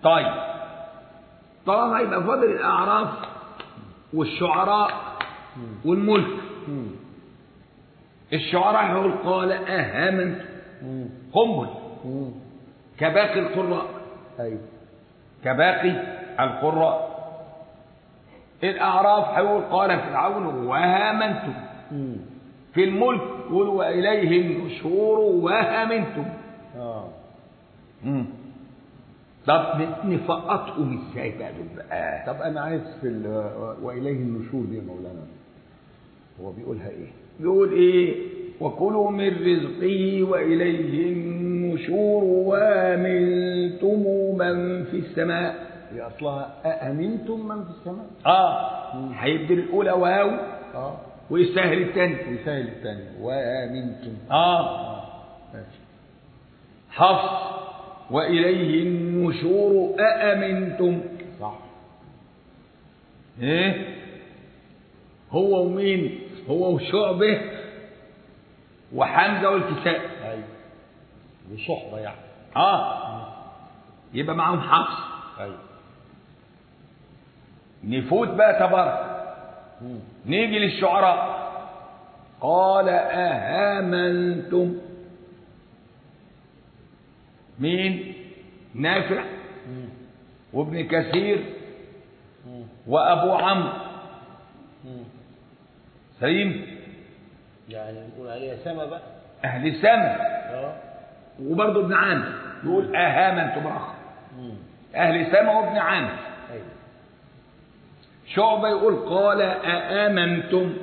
طيب طه يبقى فاضل الأعراف والشعراء والملك مم. الشعراء يقول قال أهامنت مم. قنبل مم. كباقي القراء أيوة كباقي القراء الأعراف هيقول قال فرعون وهامنتم مم. في الملك يقول وإليه النشور وهامنتم آه طب نفقطهم ازاي بقى دول بقى طب أنا عايز في ال- وإليه النشور دي يا مولانا هو بيقولها إيه؟ يقول ايه وكلوا من رزقه وإليه النشور وامنتم من في السماء هي أصلها أأمنتم من في السماء؟ اه هيبدل الأولى واو آه ويسهل الثاني ويسهل الثاني وآمنتم اه ماشي حفص وإليه النشور أأمنتم صح ايه هو ومين هو وشعبه وحمزة والكساء أيوة وصحبة يعني اه يبقى معاهم حفص أيوة نفوت بقى تبارك مم. نيجي للشعراء قال أهامنتم مين نافع مم. وابن كثير مم. وأبو عمرو مم. سليم يعني نقول عليها سما بقى أهل سما اه وبرضه ابن عامر يقول أهامنتم رخ مم. أهل سما وابن عامر ايوه شعبة يقول قال أآمنتم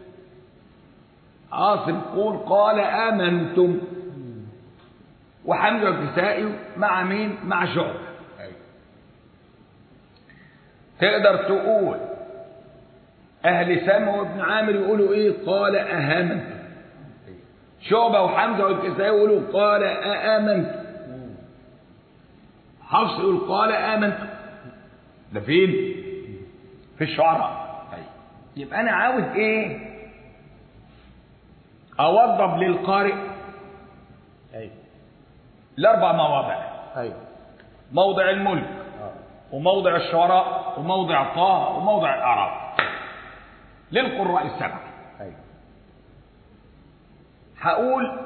عاصم يقول قال آمنتم وحمزة الكسائي مع مين؟ مع شعبة ايوه تقدر تقول أهل سما وابن عامر يقولوا إيه؟ قال أهامنتم ايوه شعبة وحمزة والكسائي يقولوا قال أآمنتم مم. حفص يقول قال آمنتم ده فين؟ في الشعراء ايوه يبقى أنا عاوز إيه؟ أوضب للقارئ ايوه الأربع مواضع ايوه موضع الملك اه وموضع الشعراء وموضع طه وموضع الأعراف للقراء السبعة ايوه هقول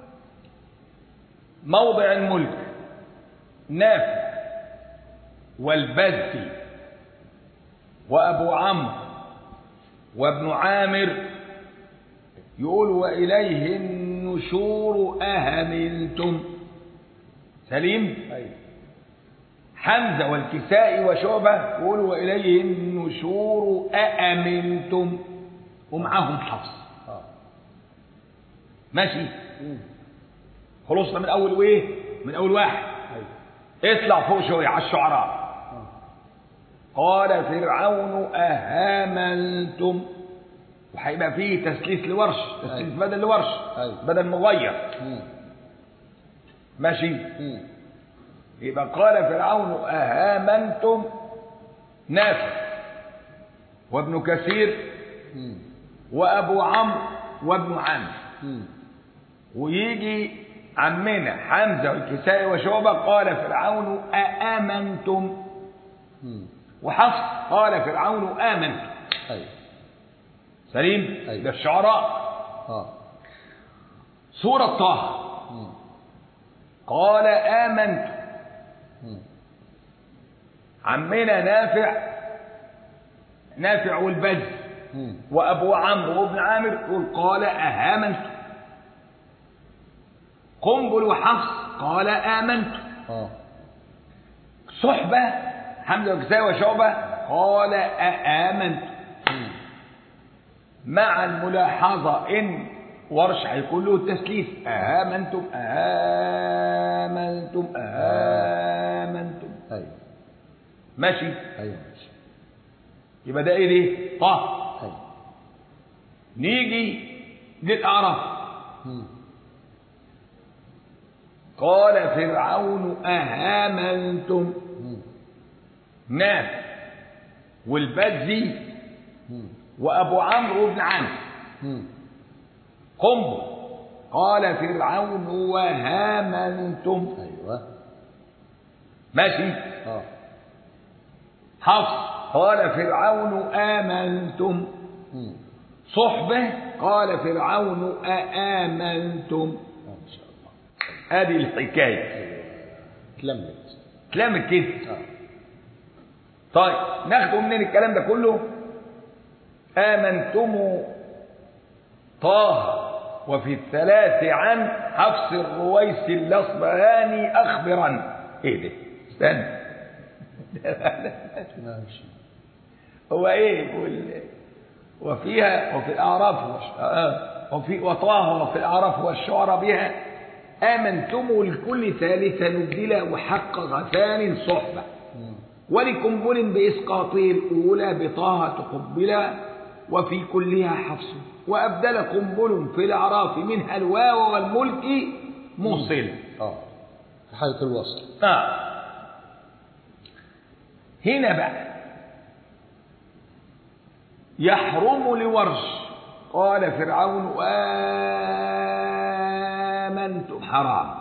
موضع الملك نافع والبزي وأبو عمرو وابن عامر يقول وإليه النشور أهمنتم سليم ايوه حمزة والكسائي وشعبة يقولوا وإليه النشور أأمنتم ومعاهم حفص اه ماشي مم. خلصنا من أول وإيه من أول واحد ايوه اطلع فوق شوية على الشعراء اه قال فرعون أهامنتم وهيبقى فيه تسليس لورش تسليس أيوة. بدل لورش أيوة. بدل مغير مم. ماشي مم. يبقى قال فرعون أهامنتم نافع وابن كثير مم. وأبو عمرو وابن عامر مم. ويجي عمنا حمزة والكسائي وشعبة قال فرعون أآمنتم مم. وحفص قال فرعون آمنت ايوه سليم أيوة. ده الشعراء اه سورة طه مم. قال آمنت مم. عمنا نافع نافع والبز مم. وأبو عمرو وابن عامر يقول قال أهامنت قنبل وحفص قال آمنت اه صحبة حمزة والكسائي وشعبة قال أآمنت مم. مع الملاحظة إن ورش هيكون له التسليس آمنتم آمنتم آمنتم ايوه ماشي ايوه ماشي يبقى ده ايه دي طه ايوه نيجي للأعراف مم. قال فرعون أهامنتم مم. نافع والبزي مم. وأبو عمرو بن عامر مم. قنبل قال فرعون وهامنتم ايوه ماشي اه حفص قال فرعون آمنتم مم. صحبة قال فرعون أآمنتم اه ان شاء الله هذه الحكاية اتلمت اتلمت كده اه طيب ناخده منين الكلام ده كله آمنتم طه وفي الثلاث عن حفص الرويس الأصبهاني أخبرا ايه ده استنى ماشي هو ايه يقول وفيها وفي الاعراف والش- آه، وفي وطه وفي الاعراف والشعر بها امنتم لكل ثالثه نبدل وحق غثان صحبه مم. ولقنبل باسقاطه الاولى بطه تقبلا وفي كلها حفص وابدل قنبل في الاعراف منها الواو والملك موصل اه في حالة الوصل آه. هنا بقى يحرم لورش قال فرعون آمنتم حرام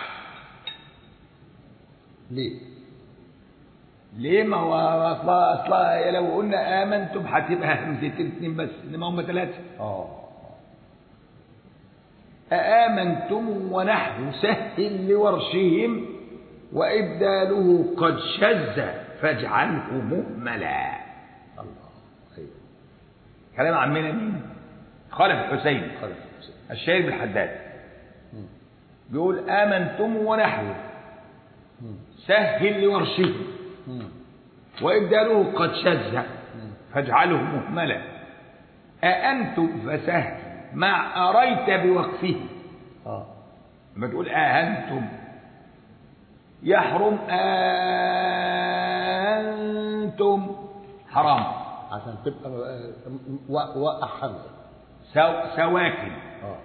ليه؟ ليه ما هو اصلا اصلا لو قلنا امنتم هتبقى همزتين اتنين بس انما هم ثلاثه اه أآمنتم ونحو سهل لورشهم وإبداله قد شذ فاجعله مهملا الله ايوه كلام عمنا مين؟ خالد الحسين خلف حسين الشاعر بالحداد مم. بيقول آمنتم ونحو مم. سهل لورشهم مم. وإبداله قد شذ فاجعله مهملا أأنتم فسهل مع أريت بوقفه اه لما تقول آهنتم يحرم أنتم حرام عشان تبقى آه، و- وقع حمزة سو سواكن اه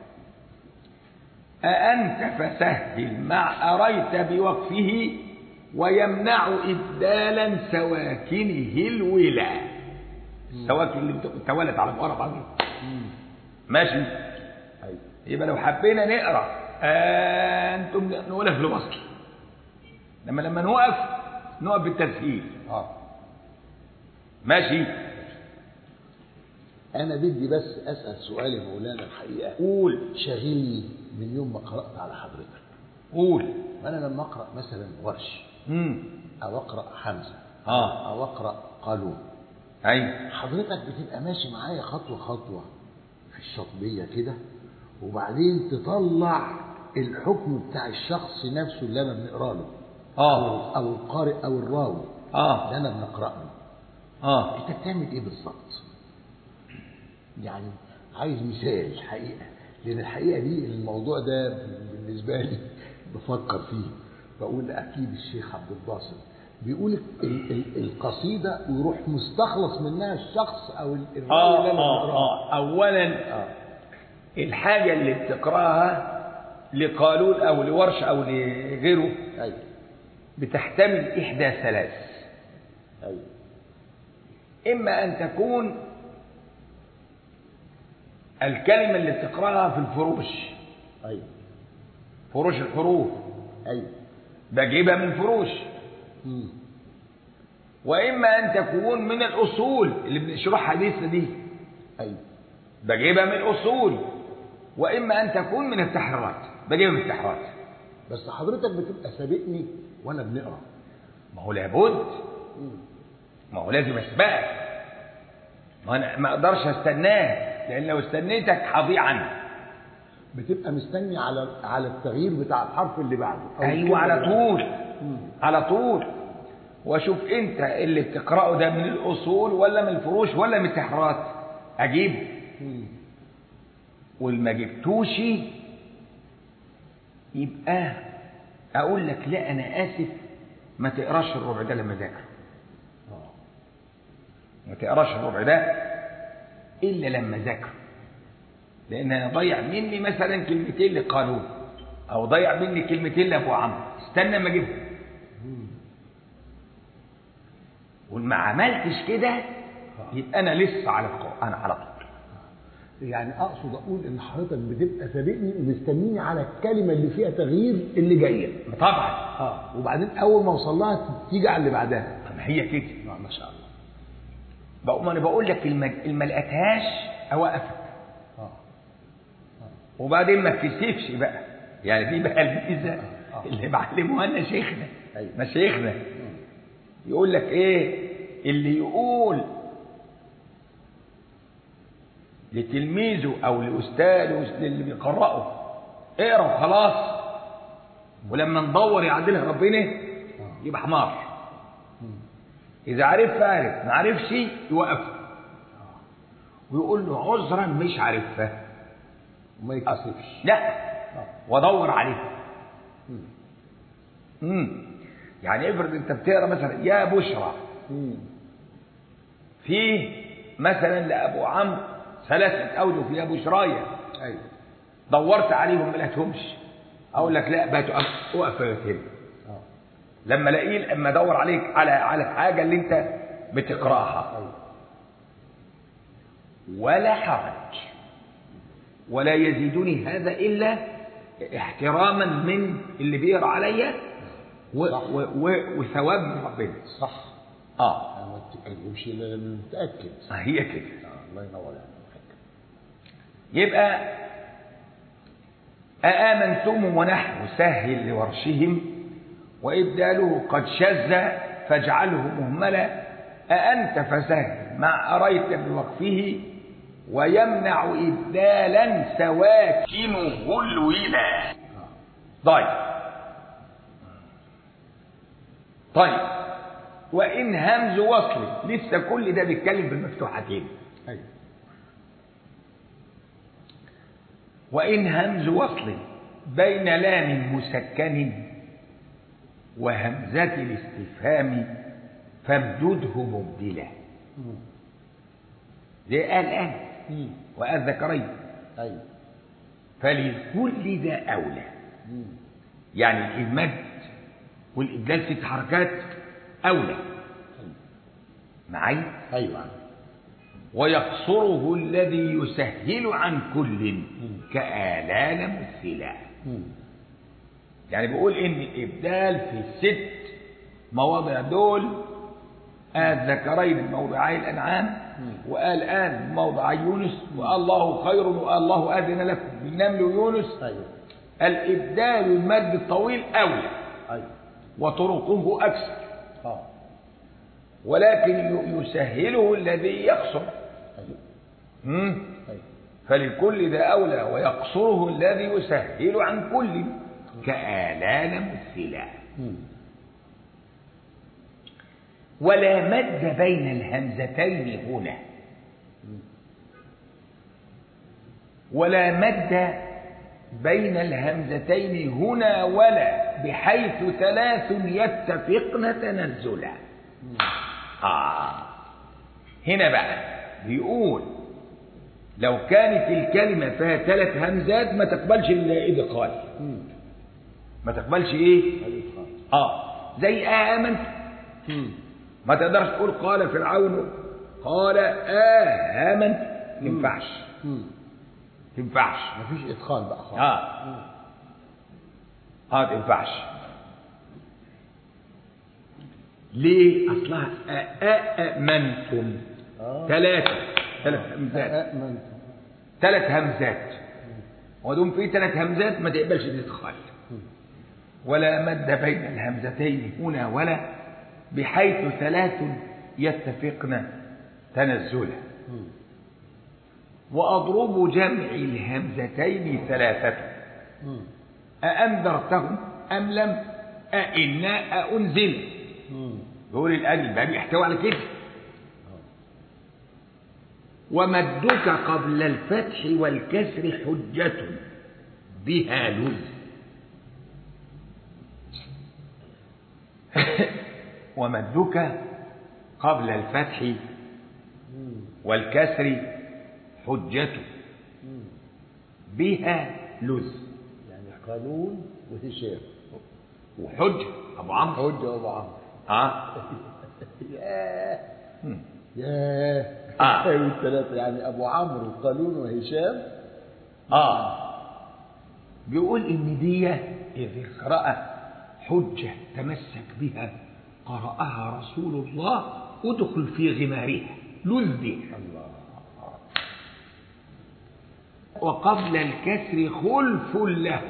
أأنت فسهل مع أريت بوقفه ويمنع إبدالا سواكنه الولا السواكن اللي بت- تولت على مقارب بعضها ماشي ايوه يبقى لو حبينا نقرا أنتم نقولها في الوصل لما لما نوقف نقف بالتسهيل اه ماشي انا بدي بس اسال سؤال يا مولانا الحقيقه قول شاغلني من يوم ما قرات على حضرتك قول وانا لما اقرا مثلا ورش امم او اقرا حمزه اه او اقرا قانون اي حضرتك بتبقى ماشي معايا خطوه خطوه في الشطبيه كده وبعدين تطلع الحكم بتاع الشخص نفسه اللي انا بنقرا له اه او القارئ او الراوي اه اللي انا بنقرا له اه انت بتعمل ايه بالظبط يعني عايز مثال حقيقه لان الحقيقه دي الموضوع ده بالنسبه لي بفكر فيه بقول اكيد الشيخ عبد الباسط بيقول ال- ال- القصيده ويروح مستخلص منها الشخص او ال- الراوي اه اللي انا اه بقراه اه اولا اه الحاجه اللي بتقراها لقالون او لورش او لغيره ايوه بتحتمل احدى ثلاث ايوه اما ان تكون الكلمه اللي بتقراها في الفروش ايوه فروش الحروف ايوه بجيبها من فروش مم. واما ان تكون من الاصول اللي بنشرحها حديثنا دي ايوه بجيبها من الاصول واما ان تكون من التحريرات بجيبها من التحريرات بس حضرتك بتبقى سابقني وانا بنقرا ما هو لابد مم. ما هو لازم اسبقك ما انا ما اقدرش استناه لان لو استنيتك هضيع عنك بتبقى مستني على على التغيير بتاع الحرف اللي بعده أو ايوه الكلمة على اللي بعده. طول مم. على طول واشوف انت اللي بتقراه ده من الاصول ولا من الفروش ولا من التحريرات اجيب مم. والما جبتوش يبقى اقول لك لا انا اسف ما تقراش الربع ده لما ذاكره آه. ما تقراش الربع ده الا لما ذاكره لان انا ضيع مني مثلا كلمتين لقانون او ضيع مني كلمتين لابو عمرو استنى ما اجيبهم مم. وما عملتش كده يبقى انا لسه على القران على طول يعني اقصد اقول ان حضرتك بتبقى سابقني ومستنيني على الكلمه اللي فيها تغيير اللي جايه طبعا اه وبعدين اول ما اوصل لها تيجي على اللي بعدها طب هي كده آه ما شاء الله بقوم انا بقول لك الم- ما لقيتهاش اوقفك اه وبعدين ما تكسفش بقى يعني دي بقى الميزه آه. اللي معلموها لنا شيخنا أيوة. مشايخنا يقول لك ايه اللي يقول لتلميذه او لاستاذه للي بيقرأه اقرا وخلاص ولما ندور يعدلها ربنا يبقى حمار اذا عرف عرف ما عرفش يوقفه ويقول له عذرا مش عارفها وما يكسفش لا وادور عليها مم. امم يعني افرض انت بتقرا مثلا يا بشرى مم. فيه مثلا لابو عمرو ثلاثه اوجه في ابو شرايه ايوه دورت عليهم ما لقيتهمش اقول لك لا بقى تقف اقف كده اه لما الاقيه لما ادور عليك على على الحاجه اللي انت بتقراها ايوه ولا حرج ولا يزيدني هذا الا احتراما من اللي بيقرا عليا و- صح. و- و- وثواب من ربنا صح اه انا ما تتكلمش الا لما متاكد هي كده آه الله ينور عليك يبقى أآمنتم ونحن سهل لورشهم وإبداله قد شذ فاجعله مهملا أأنت فسهل مع أريت بوقفه ويمنع إبدالا سواكنه الولا طيب طيب وإن همز وصل لسه كل ده بيتكلم بالمفتوحتين ايوه وإن همز وصل بين لام مسكن وهمزة الاستفهام فامدده مبدلا مم. زي قال آن مم. وقال ذكرين ايوه فلكل ذا أولى مم. يعني المد والإبدال ست حركات أولى ايوه معي ايوه ويقصره الذي يسهل عن كل كآلان مثلا مم. يعني بيقول ان الابدال في الست مواضع دول قال ذكرين الموضعي الانعام وقال ان موضع يونس وقال الله خير وقال الله اذن لكم بالنمل ويونس ايوه الابدال المد الطويل اولى ايوه وطرقه اكثر اه ولكن ي- يسهله الذي يقصر ايوه مم؟ ايوه فلكل ذا أولى ويقصره الذي يسهل عن كل كآلان مثلا مم. ولا مد بين الهمزتين هنا ولا مد بين الهمزتين هنا ولا بحيث ثلاث يتفقن تنزلا آه هنا بقى بيقول لو كانت الكلمة فيها ثلاث همزات ما تقبلش الإدخال مم. ما تقبلش إيه؟ الإدخال. آه زي آمنت مم. ما تقدرش تقول قال فرعون قال آمنت تنفعش مم. تنفعش مفيش ادخال بقى خالص اه مم. اه تنفعش ليه اصلها آمنتم آه. ثلاثة ثلاث همزات آمنت ثلاث همزات ودوم في ثلاث همزات ما تقبلش تدخل ولا مد بين الهمزتين هنا ولا بحيث ثلاث يتفقن تنزلا مم. وأضرب جمع الهمزتين ثلاثة مم. أأنذرتهم أم لم أئنا أأنزل مم. يقول الآن الباب يحتوي على كده ومدك قبل الفتح والكسر حجة بها لز ومدك قبل الفتح مم. والكسر حجة مم. بها لز يعني قانون وهشام وحجة أبو عمرو حجة أبو عمرو اه ياه مم. ياه آه. والثلاثة يعني أبو عمرو وقالون وهشام اه بيقول ان دي اذ قرأ حجة تمسك بها قرأها رسول الله ادخل في غمارها لذ بها الله وقبل الكسر خلف له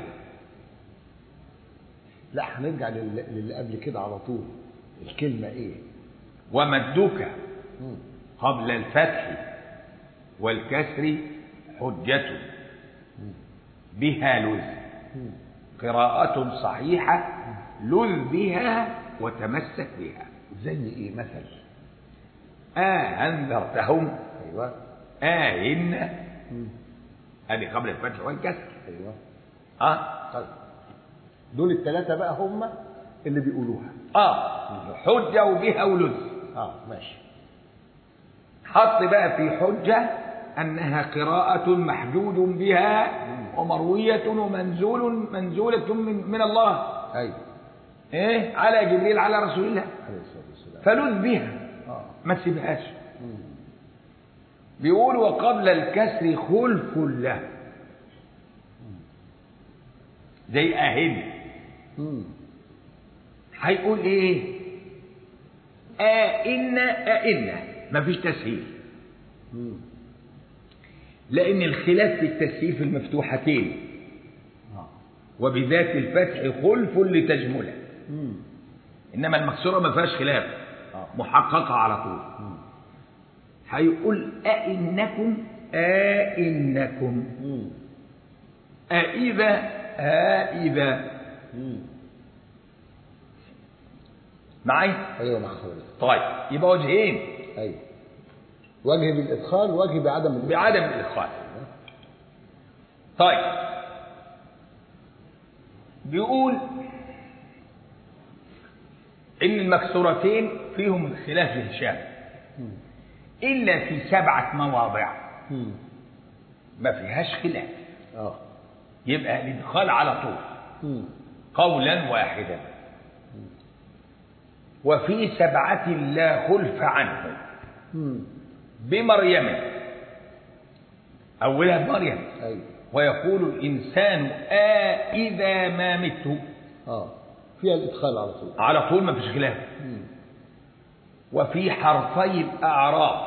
لا هنرجع لل- للي قبل كده على طول الكلمة إيه؟ ومدك مم. قبل الفتح والكسر حجة بها لذ مم. قراءة صحيحة لذ بها وتمسك بها زي إيه مثل؟ آه أنذرتهم أيوه آه إن مم. هذه قبل الفتح والكسر أيوه آه طيب دول الثلاثة بقى هم اللي بيقولوها آه حجة وبها ولذ اه ماشي حط بقى في حجة أنها قراءة محجوج بها ومروية ومنزول منزولة من, من الله ايوه إيه على جبريل على رسول الله عليه الصلاة والسلام فلذ بها اه ما تسيبهاش مم. بيقول وقبل الكسر خلف له زي أهل مم. هيقول إيه آئن آئن مفيش تسهيل مم. لأن الخلاف في التسهيل في المفتوحتين اه وبذات الفتح خلف لتجمله مم. إنما المكسورة ما فيهاش خلاف آه. محققة على طول مم. هيقول أئنكم أئنكم مم. أإذا أإذا مم. معي ايوه مع حضرتك طيب يبقى وجهين ايوه وجه بالادخال وجه بعدم الادخال بعدم الإدخال طيب بيقول إن المكسورتين فيهم الخلاف لهشام مم. إلا في سبعة مواضع مم. ما فيهاش خلاف اه يبقى الإدخال على طول مم. قولا واحدا وفي سبعة لا خلف عنه مم. بمريم أولها بمريم ايوه ويقول الإنسان آ إذا ما مت اه فيها الادخال على طول على طول ما فيش خلاف مم. وفي حرفي الأعراف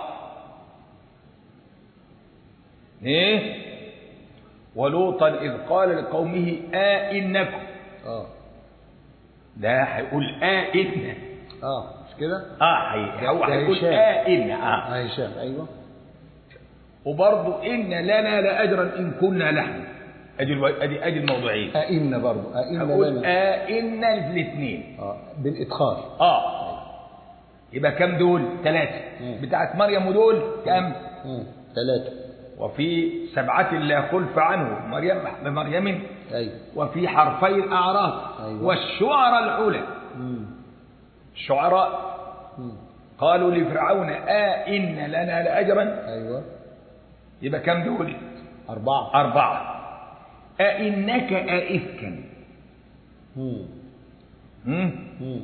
إيه ولوطا إذ قال لقومه آ إنكم اه ده هيقول آ إن اه مش كده آه هي- هو ده هيقول هشام. آ إن آه اه هشام ايوه وبرضه إن لنا لأجرا إن كنا نحن أدي الو... أدي أدي الموضوعين أئن برضه أئن هقول لنا آ إن الاثنين اه بالادخال آه يبقى كم دول؟ ثلاثة مم. بتاعت مريم ودول كم؟ مم. ثلاثة وفي سبعة لا خلف عنه مريم بمريم ايوه وفي حرفي الأعراف أيوة. والشعر العلى مم. الشعراء مم. قالوا لفرعون آ إن لنا لأجرا ايوه يبقى كم دول؟ أربعة أربعة أئنك أئفكا مم. مم؟ مم.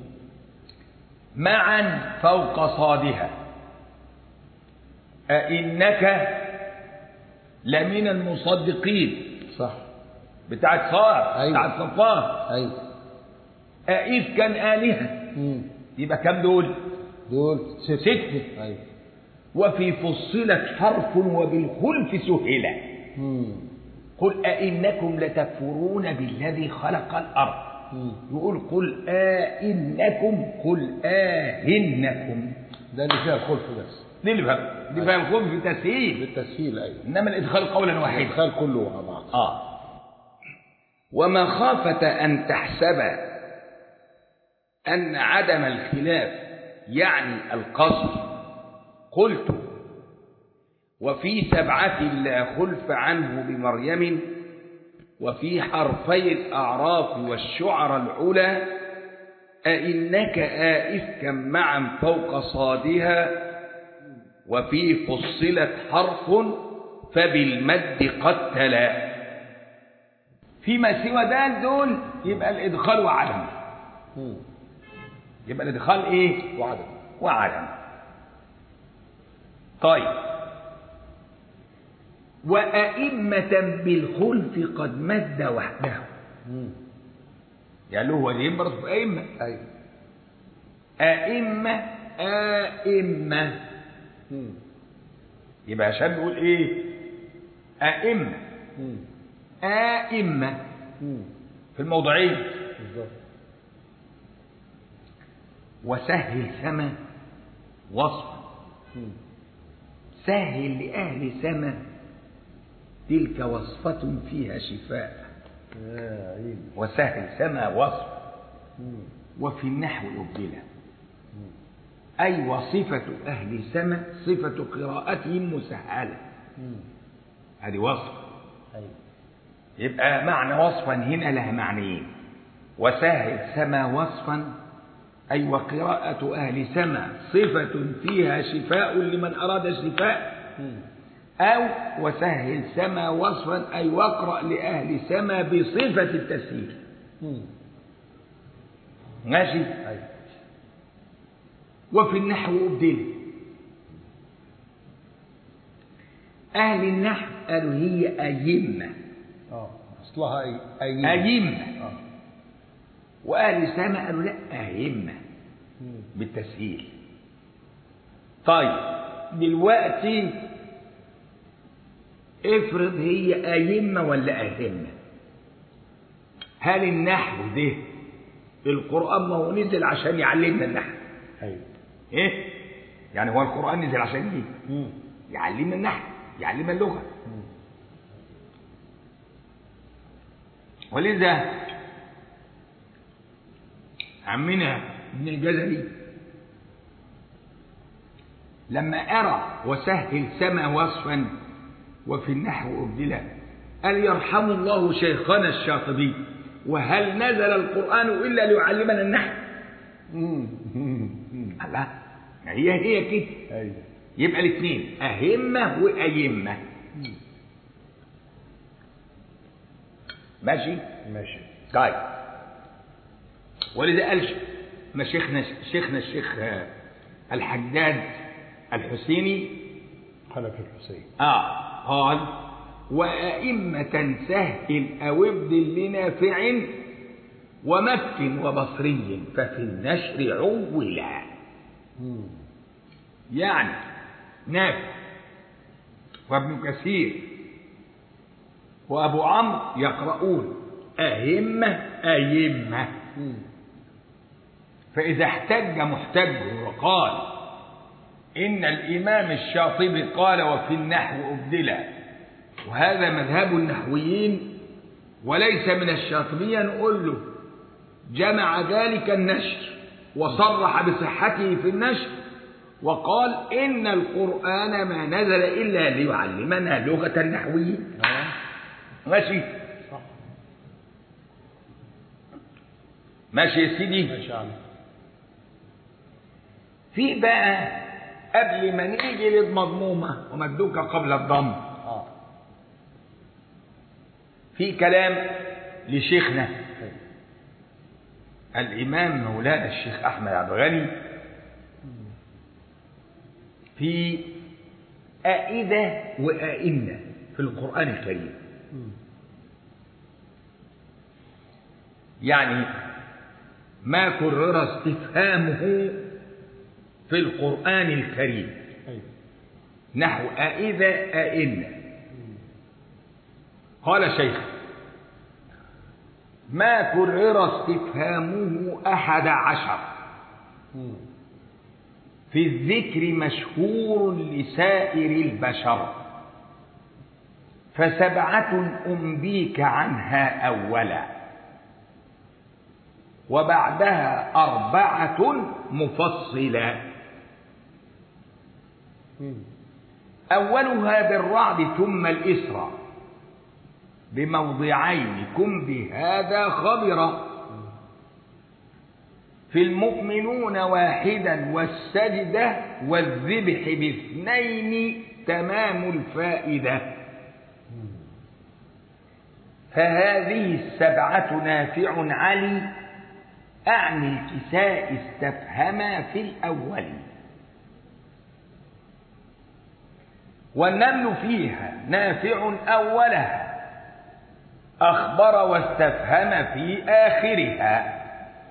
معا فوق صادها أئنك لمن المصدقين صح بتاعت صاد أيوة. بتاعت صفاه ايوه أئفكا آلهة مم. يبقى كم دول؟ دول ستة ستة. ايوه وفي فصلت حرف وبالخلف سهلا مم. قل أئنكم لتكفرون بالذي خلق الأرض مم. يقول قل آئنكم قل آهنكم ده اللي فيها الخلف بس دي اللي فهم دي فهم الخلف في تسهيل بالتسهيل ايوه إنما الإدخال قولا واحدا الادخال كله مع بعض آه ومخافة أن تحسب أن عدم الخلاف يعني القصر قلت وفي سبعة لا خلف عنه بمريم وفي حرفي الأعراف والشعر العلا أئنك آئفكا معا فوق صادها وفي فصلت حرف فبالمد قد تلا فيما سوى ذلك دول يبقى الإدخال وعدم مم. يبقى الإدخال إيه وعدم وعدم طيب وأئمة بالخلف قد مد وحده مم. يعني له وليين برضه في أئمة أيوة أئمة أئمة مم. يبقى عشان نقول إيه أئمة مم. أئمة مم. في الموضعين بالظبط وسهل سما وصفا مم. سهل لأهل سما تلك وصفة فيها شفاء يا عيني وسهل سما وصف مم. وفي النحو أبدلة أي وصفة أهل سما صفة قراءتهم مسهلة مم. هذه وصف أيوة يبقى معنى وصفا هنا لها معنيين وسهل سما وصفا أي وقراءة أهل سما صفة فيها شفاء لمن أراد شفاء مم. أو وسهل سما وصفا أي واقرأ لأهل سما بصفة التسهيل مم. ماشي أيوة وفي النحو أبدل أهل النحو قالوا هي أيمة اه أصلها أي أي أيمة اه وأهل السماء قالوا لا أئمة مم. بالتسهيل طيب دلوقتي افرض هي أئمة ولا أئمة هل النحو ده القرآن ما هو نزل عشان يعلمنا النحو أيوة ايه يعني هو القرآن نزل عشان ايه مم. يعلمنا النحو يعلمنا اللغة مم. ولذا عمنا ابن الجزري لما أرى وسهل سما وصفا وفي النحو أبدلا قال يرحم الله شيخنا الشاطبي وهل نزل القرآن إلا ليعلمنا النحو مم. مم. مم. الله هي هي كده أيوة يبقى الاثنين أهمة وأيمة مم. ماشي ماشي طيب ولذا قال ش- ما شيخنا شيخنا الشيخ آه، الحجاج الحسيني خلف الحسين اه قال وأئمة سهل أو ابدل لنافع ومك وبصري ففي النشر عولا مم. يعني نافع وابن كثير وأبو عمرو يقرؤون أئمة أئمة مم. فإذا احتج محتج وقال إن الإمام الشاطبي قال وفي النحو أبدلا وهذا مذهب النحويين وليس من الشاطبية نقول له جمع ذلك النشر وصرح بصحته في النشر وقال إن القرآن ما نزل إلا ليعلمنا لغة النحويين آه. ماشي صح ماشي يا سيدي ماشي يا عم في بقى قبل ما نيجي للمضمومة ومدوك قبل الضم اه في كلام لشيخنا أيوة. الإمام مولانا الشيخ أحمد عبد الغني في أئدة وأئنة في القرآن الكريم مم. يعني ما كرر استفهامه في القرآن الكريم أيوة. نحو أئذا أئنة قال شيخ ما كرر استفهامه أحد عشر مم. في الذكر مشهور لسائر البشر فسبعة أنبيك عنها أولا وبعدها أربعة مفصلا مم. أولها بالرعد ثم الإسرى بموضعين كن بهذا خبرا في المؤمنون واحدا والسجدة والذبح باثنين تمام الفائدة فهذه السبعة نافع علي أعني الكساء استفهما في الأول والنمل فيها نافع أولها أخبر واستفهم في آخرها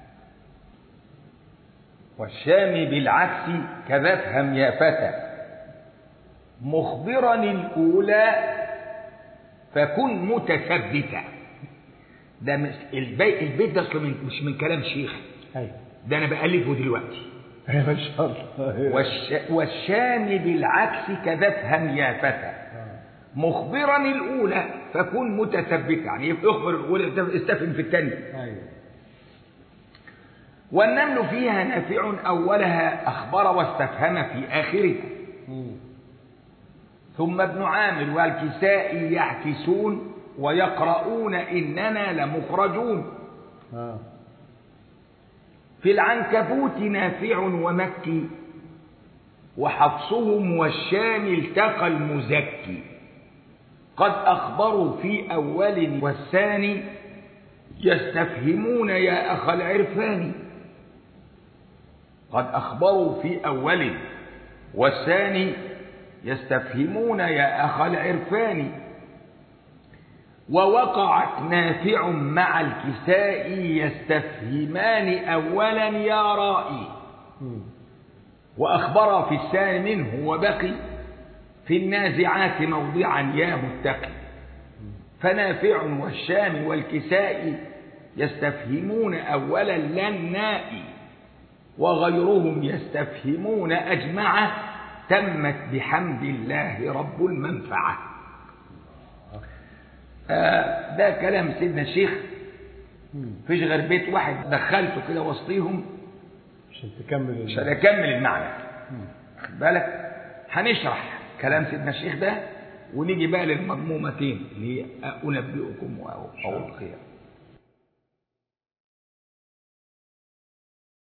والشام بالعكس كذا افهم يا فتى مخبرا الأولى فكن متثبتا ده مش البيت, البيت ده أصله من مش من كلام شيخ ايوه ده أنا بألفه دلوقتي ما شاء الله والش... والشام بالعكس كذا افهم يا فتى مخبرا الأولى فكن متثبتا يعني اخبر الأولى استفهم في الثانية ايوه والنمل فيها نافع أولها أخبر واستفهم في آخرها مم. ثم ابن عامر والكسائي يعكسون ويقرؤون إننا لمخرجون اه في العنكبوت نافع ومكي وحفصهم والشام التقى المزكي قد أخبروا في أول والثاني يستفهمون يا أخ العرفان قد أخبروا في أول والثاني يستفهمون يا أخ العرفان ووقعت نافع مع الكساء يستفهمان أولا يا رائي مم. وأخبر في الثاني منه وبقي في النازعات موضعا يا متقي فنافع والشام والكساء يستفهمون أولا للناء وغيرهم يستفهمون أجمعه تمت بحمد الله رب المنفعة آه ده كلام سيدنا الشيخ مم. فيش غير بيت واحد دخلته كده وسطيهم عشان تكمل عشان اكمل المعنى مم. خد بالك هنشرح كلام سيدنا الشيخ ده ونيجي بقى للمضمومتين اللي هي انبئكم او او الخير